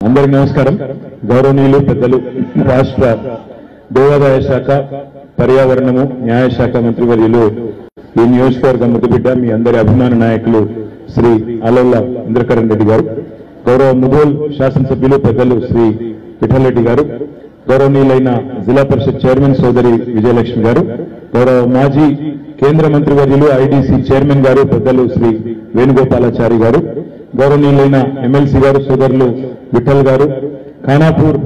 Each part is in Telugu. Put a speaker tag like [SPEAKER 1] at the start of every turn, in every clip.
[SPEAKER 1] అందరికి నమస్కారం గౌరవనీయులు పెద్దలు రాష్ట్ర దేవాదాయ శాఖ పర్యావరణము న్యాయశాఖ మంత్రివర్యులు ఈ నియోజకవర్గం ముద్దుబిడ్డ మీ అందరి అభిమాన నాయకులు శ్రీ అలల్ల ఇంద్రకరణ్ రెడ్డి గారు గౌరవ ముదోల్ శాసనసభ్యులు పెద్దలు శ్రీ విఠల్ రెడ్డి గారు గౌరవనీయులైన జిల్లా పరిషత్ చైర్మన్ సోదరి విజయలక్ష్మి గారు గౌరవ మాజీ కేంద్ర మంత్రివర్యులు ఐడీసీ చైర్మన్ గారు పెద్దలు శ్రీ వేణుగోపాలాచారి గారు గౌరవనీయులైన ఎమ్మెల్సీ గారు సోదరులు విఠల్ గారు ఖానాపూర్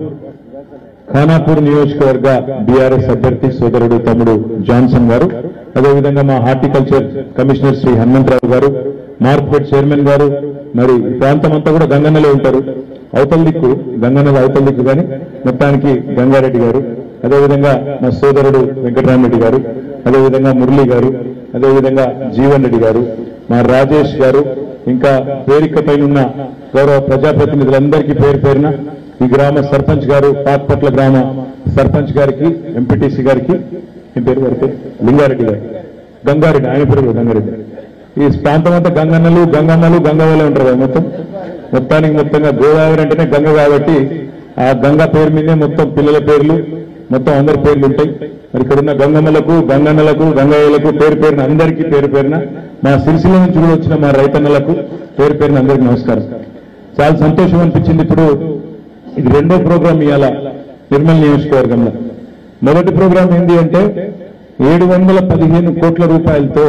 [SPEAKER 1] ఖానాపూర్ నియోజకవర్గ బీఆర్ఎస్ అభ్యర్థి సోదరుడు తమ్ముడు జాన్సన్ గారు అదేవిధంగా మా హార్టికల్చర్ కమిషనర్ శ్రీ హనుమంతరావు గారు మార్కెట్ చైర్మన్ గారు మరి ఈ ప్రాంతం అంతా కూడా గంగన్నలే ఉంటారు అవతల దిక్కు గంగన్నల అవతల దిక్కు కానీ మొత్తానికి గంగారెడ్డి గారు అదేవిధంగా మా సోదరుడు వెంకటరామరెడ్డి గారు అదేవిధంగా మురళి గారు అదేవిధంగా జీవన్ రెడ్డి గారు మా రాజేష్ గారు ఇంకా వేదిక పైన ఉన్న గౌరవ ప్రజాప్రతినిధులందరికీ పేరు పేరున ఈ గ్రామ సర్పంచ్ గారు పాక్పట్ల గ్రామ సర్పంచ్ గారికి ఎంపీటీసీ గారికి ఈ పేరు గారి పేరు లింగారెడ్డి గారు గంగారెడ్డి ఆయన పేరు కూడా గంగారెడ్డి ఈ ప్రాంతం అంతా గంగన్నలు గంగమ్మలు గంగవలే ఉంటారు కదా మొత్తం మొత్తానికి మొత్తంగా గోదావరి అంటేనే గంగ కాబట్టి ఆ గంగ పేరు మీదే మొత్తం పిల్లల పేర్లు మొత్తం అందరి పేర్లు ఉంటాయి మరి ఇక్కడ ఉన్న గంగమ్మలకు గంగన్నలకు గంగయ్యలకు పేరు పేరున అందరికీ పేరు పేరున మా సిరిసిల్ల నుంచి కూడా వచ్చిన మా రైతన్నలకు పేరు పేరున అందరికీ నమస్కారం చాలా సంతోషం అనిపించింది ఇప్పుడు ఇది రెండో ప్రోగ్రాం ఇవాళ నిర్మల్ నియోజకవర్గంలో మొదటి ప్రోగ్రాం ఏంటి అంటే ఏడు వందల పదిహేను కోట్ల రూపాయలతో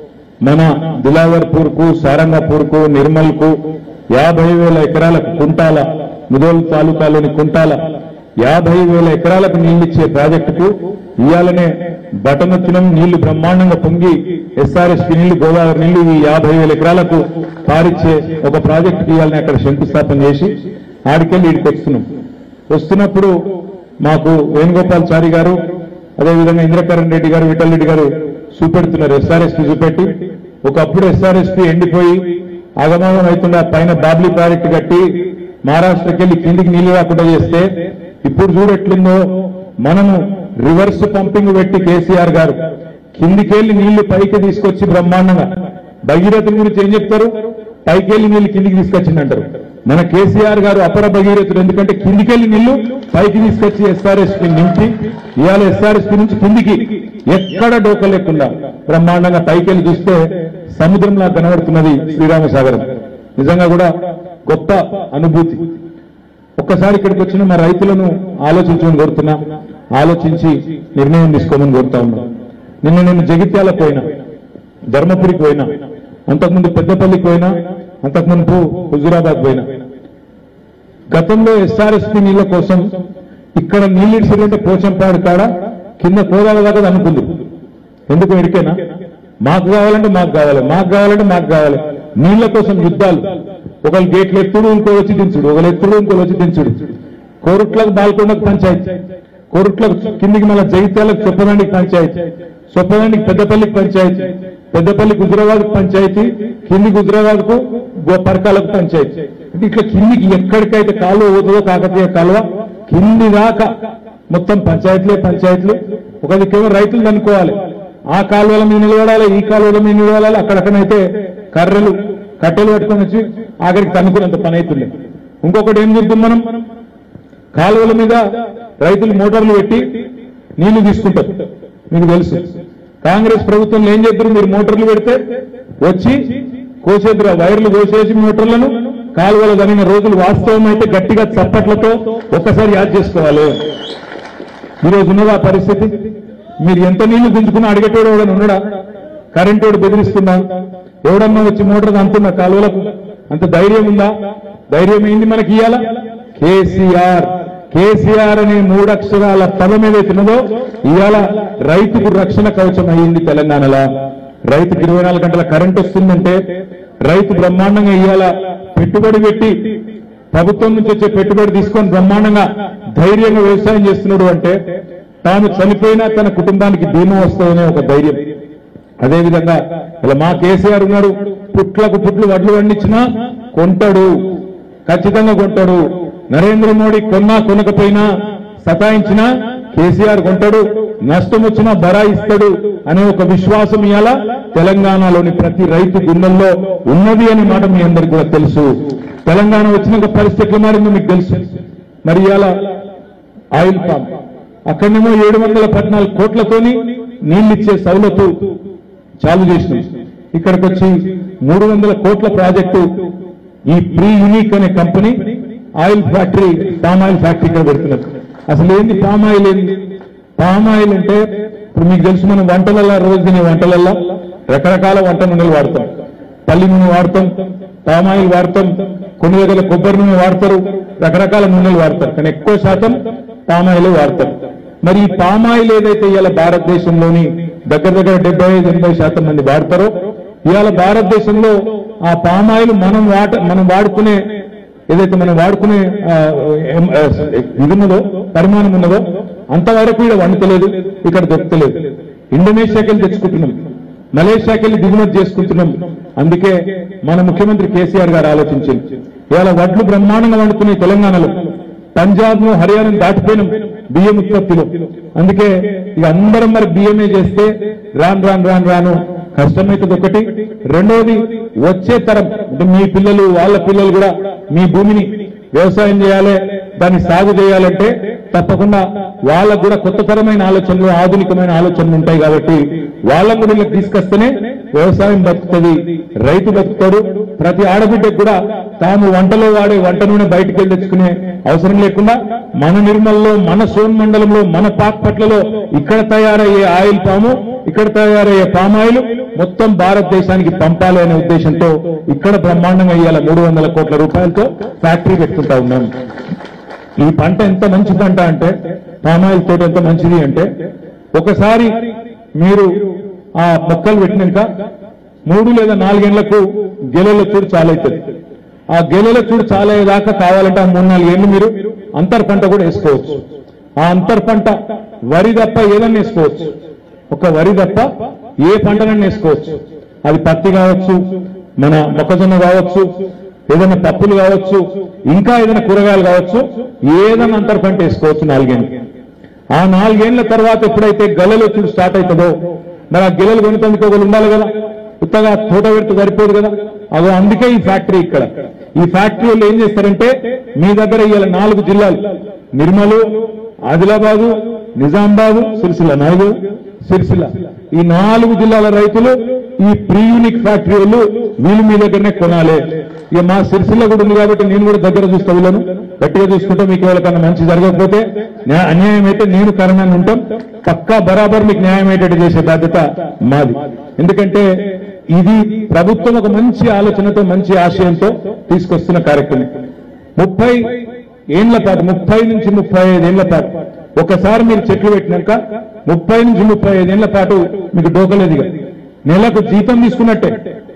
[SPEAKER 1] మన దిలావర్పూర్ కు సారంగపూర్ కు నిర్మల్ కు యాభై వేల ఎకరాలకు కుంటాల ముదోలు తాలూకాలోని కుంటాల యాభై వేల ఎకరాలకు నీళ్లిచ్చే ప్రాజెక్టుకు ఇవాళనే బటనొచ్చినం నీళ్లు బ్రహ్మాండంగా పొంగి ఎస్ఆర్ఎస్పి నీళ్లు గోదావరి నీళ్లు ఈ యాభై వేల ఎకరాలకు పారిచ్చే ఒక ప్రాజెక్టుకి ఇవాళని అక్కడ శంకుస్థాపన చేసి ఆడికెళ్ళి ఇడికి వస్తున్నాం వస్తున్నప్పుడు మాకు వేణుగోపాల్ చారి గారు అదేవిధంగా ఇంద్రకరణ్ రెడ్డి గారు విఠల్ రెడ్డి గారు చూపెడుతున్నారు ఎస్ఆర్ఎస్పి చూపెట్టి ఒకప్పుడు ఎస్ఆర్ఎస్పి ఎండిపోయి ఆగమాగం అవుతుండే ఆ పైన బాబ్లీ ప్రాజెక్టు కట్టి మహారాష్ట్రకి వెళ్ళి కిందికి నీళ్లు రాకుండా చేస్తే ఇప్పుడు చూడెట్లుందో మనము రివర్స్ పంపింగ్ పెట్టి కేసీఆర్ గారు కిందికెళ్ళి నీళ్లు పైకి తీసుకొచ్చి బ్రహ్మాండంగా భగీరథుల గురించి ఏం చెప్తారు పైకెళ్ళి నీళ్లు కిందికి తీసుకొచ్చిందంటారు మన కేసీఆర్ గారు అపర భగీరథుడు ఎందుకంటే కిందికెళ్ళి నీళ్లు పైకి తీసుకొచ్చి ఎస్ఆర్ఎస్పి నింపి ఇవాళ ఎస్ఆర్ఎస్పి నుంచి కిందికి ఎక్కడ డోక లేకుండా బ్రహ్మాండంగా పైకెళ్ళి చూస్తే సముద్రంలా కనబడుతున్నది శ్రీరామసాగరం నిజంగా కూడా గొప్ప అనుభూతి ఒక్కసారి ఇక్కడికి వచ్చిన మా రైతులను ఆలోచించమని కోరుతున్నా ఆలోచించి నిర్ణయం తీసుకోమని కోరుతా ఉన్నా నిన్న నేను జగిత్యాల పోయినా ధర్మపురికి పోయినా అంతకుముందు పెద్దపల్లికి పోయినా అంతకుముందు హుజురాబాద్ పోయినా గతంలో ఎస్ఆర్ఎస్పి నీళ్ల కోసం ఇక్కడ నీళ్ళు ఇడిసిరంటే పోచంపాడు కాడ కింద కోదాల దాకా అనుకుంది ఎందుకు ఎడికేనా మాకు కావాలంటే మాకు కావాలి మాకు కావాలంటే మాకు కావాలి నీళ్ల కోసం యుద్ధాలు ఒకళ్ళు గేట్లు ఎత్తుడు ఇంకో వచ్చి దించుడు ఒకళ్ళు ఎత్తుడు ఇంకో వచ్చి దించుడు కోరుట్లకు బాల్కొండకు పంచాయతీ కోరుట్లకు కిందికి మళ్ళీ జగిత్యాలకు చొప్పదండికి పంచాయతీ చొప్పదండికి పెద్దపల్లికి పంచాయతీ పెద్దపల్లికి హుజరాబాద్ పంచాయతీ కిందికి హుజరాబాద్ కు పరకాలకు పంచాయతీ అంటే ఇట్లా కిందికి ఎక్కడికైతే కాలువ పోతుందో కాకతీయ కాలువ కింది దాకా మొత్తం పంచాయతీలే పంచాయతీలు ఒక దిక్కేమో రైతులు అనుకోవాలి ఆ కాలువల మీద నిలబడాలి ఈ కాలువల మీద నిలబడాలి అక్కడక్కడైతే కర్రలు కట్టెలు పట్టుకొని వచ్చి ఆఖరికి తన్నుకున్నంత పని అవుతుంది ఇంకొకటి ఏం చెప్తాం మనం కాలువల మీద రైతులు మోటార్లు పెట్టి నీళ్లు తీసుకుంటారు మీకు తెలుసు కాంగ్రెస్ ప్రభుత్వంలో ఏం చేద్దరు మీరు మోటార్లు పెడితే వచ్చి కోసేద్దరు ఆ వైర్లు కోసేసి మోటార్లను కాలువలు కలిగిన రోజులు వాస్తవం అయితే గట్టిగా చప్పట్లతో ఒక్కసారి యాద్ చేసుకోవాలి ఈరోజు ఉన్నదా ఆ పరిస్థితి మీరు ఎంత నీళ్లు గుంజుకున్నా అడిగేటోడు ఎవడన్నా ఉన్నాడా కరెంట్ వాడు బెదిరిస్తున్నా ఎవడన్నా వచ్చి మోటార్ అంటున్నా కాలువలకు అంత ధైర్యం ఉందా ధైర్యం ఏంది మనకి ఇయ్యాల కేసీఆర్ కేసీఆర్ అనే మూడక్షరాల పదం ఏదైతున్నదో ఇవాళ రైతుకు రక్షణ కవచం అయ్యింది తెలంగాణలో రైతుకు ఇరవై నాలుగు గంటల కరెంట్ వస్తుందంటే రైతు బ్రహ్మాండంగా ఇవాళ పెట్టుబడి పెట్టి ప్రభుత్వం నుంచి వచ్చే పెట్టుబడి తీసుకొని బ్రహ్మాండంగా ధైర్యంగా వ్యవసాయం చేస్తున్నాడు అంటే తాను చనిపోయినా తన కుటుంబానికి బీమా వస్తుందనే ఒక ధైర్యం అదేవిధంగా ఇలా మా కేసీఆర్ ఉన్నాడు పుట్లకు పుట్లు వడ్లు పండించినా కొంటాడు ఖచ్చితంగా కొంటాడు నరేంద్ర మోడీ కొన్నా కొనకపోయినా సతాయించినా కేసీఆర్ కొంటాడు నష్టం వచ్చినా బరాయిస్తాడు అనే ఒక విశ్వాసం ఇవాళ తెలంగాణలోని ప్రతి రైతు గుండెల్లో ఉన్నది అనే మాట మీ అందరికీ కూడా తెలుసు తెలంగాణ వచ్చినాక పరిస్థితి ఎట్లా మారిందో మీకు తెలుసు మరి ఇవాళ ఆయిల్ పామ్ అక్కడనేమో ఏడు వందల పద్నాలుగు కోట్లతోని నీళ్ళిచ్చే సౌలతు చాలు చేసినాం ఇక్కడికి వచ్చి మూడు వందల కోట్ల ప్రాజెక్టు ఈ ప్రీ యూనిక్ అనే company oil factory palm oil factory ఇక్కడ పెడుతున్నారు అసలు ఏంది పామ్ ఆయిల్ ఏంది పామ్ ఆయిల్ అంటే ఇప్పుడు మీకు తెలుసు మనం వంటలల్లో రోజు తినే వంటలల్లో రకరకాల వంట నూనెలు వాడతాం పల్లి నూనె వాడతాం పామ్ ఆయిల్ వాడతాం కొన్ని దగ్గర కొబ్బరి నూనె వాడతారు రకరకాల నూనెలు వాడతారు కానీ ఎక్కువ శాతం పామ్ ఆయిల్ వాడతారు మరి ఈ పామ్ ఆయిల్ ఏదైతే ఇవాళ భారతదేశంలోని దగ్గర దగ్గర డెబ్బై ఐదు ఎనభై శాతం మంది వాడతారో ఇవాళ భారతదేశంలో ఆ పామ్ ఆయిల్ మనం వాట మనం వాడుకునే ఏదైతే మనం వాడుకునే ఆ, ఎం- ఆ, ఇది ఉన్నదో పరిమాణం ఉన్నదో అంతవరకు ఇక్కడ వండుతలేదు ఇక్కడ దొరకలేదు ఇండోనేషియాకి వెళ్ళి తెచ్చుకుంటున్నాం మలేషియాకి వెళ్ళి దిగుమతి చేసుకుంటున్నాం అందుకే మన ముఖ్యమంత్రి కేసీఆర్ గారు ఆలోచించింది ఇవాళ వడ్లు బ్రహ్మాండంగా వండుకునే తెలంగాణలో పంజాబ్ ను హర్యానా దాటిపోయినాం బియ్యం ఉత్పత్తిలో అందుకే ఇక అందరం మరి బియ్యమే చేస్తే రాను రాను రాను రాను కష్టమైతుంది ఒకటి రెండవది వచ్చే తరం అంటే మీ పిల్లలు వాళ్ళ పిల్లలు కూడా మీ భూమిని వ్యవసాయం చేయాలి దాన్ని సాగు చేయాలంటే తప్పకుండా వాళ్ళకు కూడా కొత్త తరమైన ఆలోచనలు ఆధునికమైన ఆలోచనలు ఉంటాయి కాబట్టి వాళ్ళని కూడా ఇలా తీసుకొస్తేనే వ్యవసాయం బతుకుతుంది రైతు బతుకుతాడు ప్రతి ఆడబిడ్డకు కూడా తాము వంటలో వాడే వంట నూనె బయటికి వెళ్ళి తెచ్చుకునే అవసరం లేకుండా మన నిర్మల్లో మన సోన్ మండలంలో మన పాక్పట్లలో ఇక్కడ తయారయ్యే ఆయిల్ పాము ఇక్కడ తయారయ్యే పామ్ ఆయిల్ మొత్తం భారతదేశానికి పంపాలి అనే ఉద్దేశంతో ఇక్కడ బ్రహ్మాండంగా ఇవాళ మూడు వందల కోట్ల రూపాయలతో ఫ్యాక్టరీ పెట్టుకుంటా ఉన్నాం ఈ పంట ఎంత మంచి పంట అంటే పామాయిల్ తోట ఎంత మంచిది అంటే ఒకసారి మీరు ఆ మొక్కలు పెట్టినాక మూడు లేదా నాలుగేళ్లకు గెలల చూడు చాలవుతుంది ఆ గెలల చూడు చాలయ్యేదాకా కావాలంటే ఆ మూడు నాలుగేళ్లు మీరు అంతర్ పంట కూడా వేసుకోవచ్చు ఆ అంతర్ పంట వరి తప్ప ఏదన్నా వేసుకోవచ్చు ఒక వరి తప్ప ఏ పంటనన్నా వేసుకోవచ్చు అది పత్తి కావచ్చు మన మొక్కజొన్న కావచ్చు ఏదైనా పప్పులు కావచ్చు ఇంకా ఏదైనా కూరగాయలు కావచ్చు ఏదైనా అంతర్ పంట వేసుకోవచ్చు నాలుగేళ్ళు ఆ నాలుగేళ్ల తర్వాత ఎప్పుడైతే గల్లలు వచ్చి స్టార్ట్ అవుతుందో మరి ఆ గిల్లలు కొనుక్కందుకు ఒకరు ఉండాలి కదా ఉత్తగా తోట పెడితే సరిపోదు కదా అదో అందుకే ఈ ఫ్యాక్టరీ ఇక్కడ ఈ ఫ్యాక్టరీ వాళ్ళు ఏం చేస్తారంటే మీ దగ్గర ఇవాళ నాలుగు జిల్లాలు నిర్మలు ఆదిలాబాదు నిజామాబాదు సిరిసిల్ల నాలుగు సిరిసిల్ల ఈ నాలుగు జిల్లాల రైతులు ఈ ప్రీ యూనిక్ ఫ్యాక్టరీ వాళ్ళు వీళ్ళు మీ దగ్గరనే కొనాలి ఇక మా సిరిసిల్ల కూడా ఉంది కాబట్టి నేను కూడా దగ్గర చూస్తా వీళ్ళను గట్టిగా చూసుకుంటే మీకు ఎవరికన్నా మంచి జరగకపోతే న్యా- అన్యాయం అయితే నేను కారణంగా ఉంటాం పక్కా బరాబర్ మీకు న్యాయం అయ్యేటట్టు చేసే బాధ్యత మాది ఎందుకంటే ఇది ప్రభుత్వం ఒక మంచి ఆలోచనతో మంచి ఆశయంతో తీసుకొస్తున్న కార్యక్రమం ముప్పై ఏండ్ల పాటు ముప్పై నుంచి ముప్పై ఐదేళ్ల పాటు ఒకసారి మీరు చెట్లు పెట్టినాక ముప్పై నుంచి ముప్పై ఐదేళ్ల పాటు మీకు డోకలేదు ఇక. నెలకు జీతం తీసుకున్నట్టే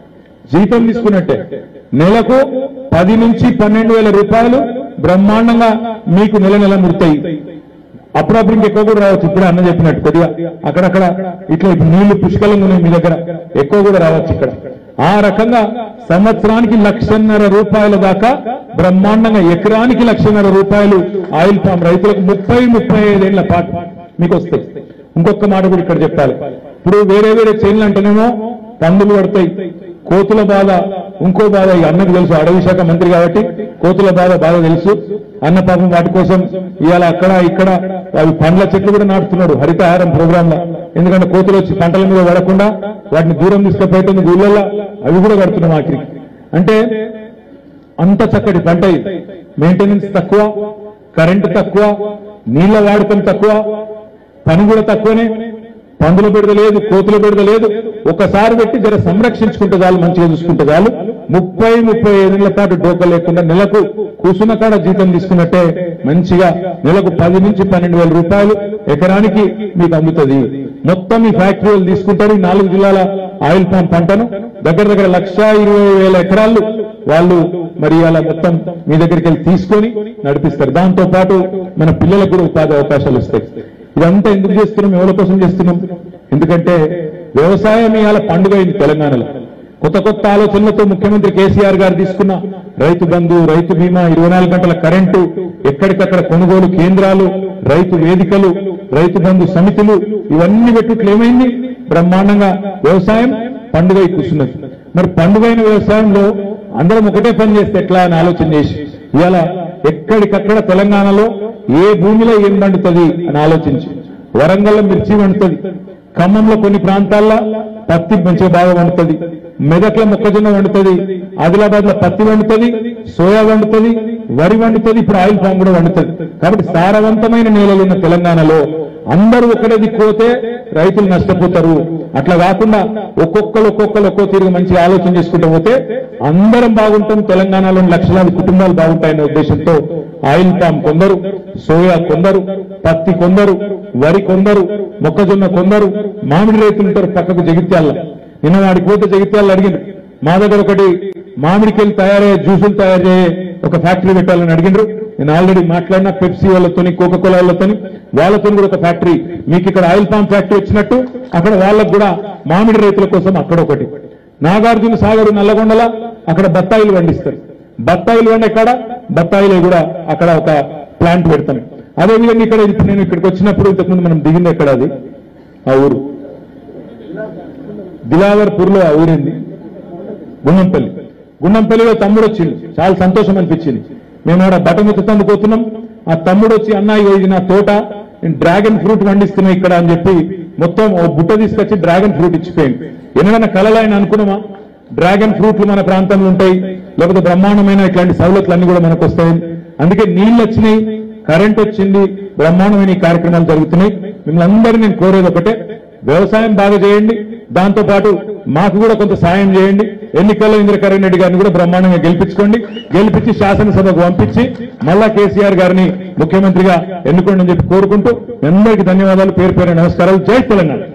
[SPEAKER 1] జీతం తీసుకున్నట్టే నెలకు పది నుంచి పన్నెండు వేల రూపాయలు బ్రహ్మాండంగా మీకు నెల నెల ముడతాయి అప్పుడప్పుడు ఇంకెక్కువ కూడా రావచ్చు ఇప్పుడే అన్న చెప్పినట్టు కొద్దిగా అక్కడక్కడ ఇట్లా ఇప్పుడు నీళ్లు పుష్కలంగా ఉన్నాయి మీ దగ్గర ఎక్కువ కూడా రావచ్చు ఇక్కడ ఆ రకంగా సంవత్సరానికి లక్షన్నర రూపాయల దాకా బ్రహ్మాండంగా ఎకరానికి లక్షన్నర రూపాయలు ఆయిల్ పామ్ రైతులకు ముప్పై ముప్పై ఐదేళ్ల పాటు మీకు వస్తాయి ఇంకొక మాట కూడా ఇక్కడ చెప్పాలి ఇప్పుడు వేరే వేరే చేనులు అంటేనేమో పందులు పడతాయి కోతుల బాధ ఇంకో బాధ ఈ అన్నకు తెలుసు అడవి శాఖ మంత్రి కాబట్టి కోతుల బాధ బాగా తెలుసు అన్న పాపం వాటి కోసం ఇవాళ అక్కడ ఇక్కడ అవి పండ్ల చెట్లు కూడా నాటుతున్నాడు హరితహారం ప్రోగ్రామ్ లో ఎందుకంటే కోతులు వచ్చి పంటల మీద పడకుండా వాటిని దూరం తీసుకుపోయేటుంది ఊళ్ళల్లో అవి కూడా కడుతున్నాం ఆఖరికి అంటే అంత చక్కటి పంట ఇది మెయింటెనెన్స్ తక్కువ కరెంటు తక్కువ నీళ్ల వాడకం తక్కువ పని కూడా తక్కువనే పందుల బిడద లేదు కోతుల బిడద లేదు ఒకసారి పెట్టి జర సంరక్షించుకుంటే చాలు మంచిగా చూసుకుంటే చాలు ముప్పై ముప్పై ఐదేళ్ల పాటు డోక లేకుండా నెలకు కూసున్న కాడ జీతం తీసుకున్నట్టే మంచిగా నెలకు పది నుంచి పన్నెండు వేల రూపాయలు ఎకరానికి మీకు అందుతుంది మొత్తం ఈ ఫ్యాక్టరీ వాళ్ళు తీసుకుంటారు ఈ నాలుగు జిల్లాల ఆయిల్ పామ్ పంటను దగ్గర దగ్గర లక్ష ఇరవై వేల ఎకరాలు వాళ్ళు మరి అలా మొత్తం మీ దగ్గరికి వెళ్ళి తీసుకొని నడిపిస్తారు దాంతో పాటు మన పిల్లలకు కూడా ఉపాధి అవకాశాలు వస్తాయి ఇదంతా ఎందుకు చేస్తున్నాం ఎవరి కోసం చేస్తున్నాం ఎందుకంటే వ్యవసాయం ఇవాళ పండుగ అయింది తెలంగాణలో కొత్త కొత్త ఆలోచనలతో ముఖ్యమంత్రి కేసీఆర్ గారు తీసుకున్న రైతు బంధు రైతు బీమా ఇరవై నాలుగు గంటల కరెంటు ఎక్కడికక్కడ కొనుగోలు కేంద్రాలు రైతు వేదికలు రైతు బంధు సమితులు ఇవన్నీ పెట్టుట్లు ఏమైంది బ్రహ్మాండంగా వ్యవసాయం పండుగ కూర్చున్నది మరి పండుగైన వ్యవసాయంలో అందరం ఒకటే పని చేస్తే ఎట్లా అని ఆలోచన చేసి ఇవాళ ఎక్కడికక్కడ తెలంగాణలో ఏ భూమిలో ఏం పండుతుంది అని ఆలోచించి వరంగల్లో మిర్చి వండుతుంది ఖమ్మంలో కొన్ని ప్రాంతాల్లో పత్తి మంచిగా బాగా వండుతుంది మెదక్లో మొక్కజొన్న వండుతుంది ఆదిలాబాద్ లో పత్తి వండుతుంది సోయా వండుతుంది వరి వండుతుంది ఇప్పుడు ఆయిల్ పామ్ కూడా వండుతుంది కాబట్టి సారవంతమైన నేలలు ఉన్న తెలంగాణలో అందరూ ఒకటే దిక్కుపోతే రైతులు నష్టపోతారు అట్లా కాకుండా ఒక్కొక్కరు ఒక్కొక్కరు ఒక్కో తీరుగా మంచిగా ఆలోచన చేసుకుంటూ పోతే అందరం బాగుంటాం తెలంగాణలోని లక్షలాది కుటుంబాలు బాగుంటాయనే ఉద్దేశంతో ఆయిల్ పామ్ కొందరు సోయా కొందరు పత్తి కొందరు వరి కొందరు మొక్కజొన్న కొందరు మామిడి రైతులు ఉంటారు పక్కకు జగిత్యాల నిన్న వాడికి పోతే జగిత్యాల అడిగింది మా దగ్గర ఒకటి మామిడికెళ్ళి తయారయ్యే జ్యూసులు తయారు చేయే ఒక ఫ్యాక్టరీ పెట్టాలని అడిగిండ్రు నేను ఆల్రెడీ మాట్లాడిన పెప్సీ వాళ్ళతోని కోకా కోలా వాళ్ళతోని వాళ్ళతో కూడా ఒక ఫ్యాక్టరీ మీకు ఇక్కడ ఆయిల్ పామ్ ఫ్యాక్టరీ వచ్చినట్టు అక్కడ వాళ్ళకు కూడా మామిడి రైతుల కోసం అక్కడ ఒకటి నాగార్జున సాగర్ నల్లగొండల అక్కడ బత్తాయిలు పండిస్తారు బత్తాయిలు వండే కాడ బత్తాయిలు కూడా అక్కడ ఒక ప్లాంట్ పెడతాం అదేవిధంగా ఇక్కడ ఇప్పుడు నేను ఇక్కడికి వచ్చినప్పుడు ఇంతకుముందు మనం దిగింది ఎక్కడ అది ఆ ఊరు దిలావర్పూర్లో ఆ ఊరింది గుండంపల్లి గుండంపల్లిలో తమ్ముడు వచ్చింది చాలా సంతోషం అనిపించింది మేము ఆడ బటన్ ఎత్తుతందుకు పోతున్నాం ఆ తమ్ముడు వచ్చి అన్నయ్య ఇది నా తోట నేను డ్రాగన్ ఫ్రూట్ పండిస్తున్నా ఇక్కడ అని చెప్పి మొత్తం ఓ బుట్ట తీసుకొచ్చి డ్రాగన్ ఫ్రూట్ ఇచ్చిపోయింది ఏమైనా కళలు ఆయన అనుకున్నామా డ్రాగన్ ఫ్రూట్లు మన ప్రాంతంలో ఉంటాయి లేకపోతే బ్రహ్మాండమైన ఇట్లాంటి సవలతులు అన్ని కూడా మనకు వస్తాయి అందుకే నీళ్ళు వచ్చినాయి కరెంట్ వచ్చింది బ్రహ్మాండమైన ఈ కార్యక్రమాలు జరుగుతున్నాయి మిమ్మల్ని అందరూ నేను కోరేది ఒకటే వ్యవసాయం బాగా చేయండి దాంతో పాటు మాకు కూడా కొంత సాయం చేయండి ఎన్నికల్లో ఇంద్రకరణ్ రెడ్డి గారిని కూడా బ్రహ్మాండంగా గెలిపించుకోండి గెలిపించి శాసనసభకు పంపించి మళ్ళా కేసీఆర్ గారిని ముఖ్యమంత్రిగా ఎన్నుకోండి అని చెప్పి కోరుకుంటూ మీ అందరికీ ధన్యవాదాలు పేరు పేరు నమస్కారాలు జై తెలంగాణ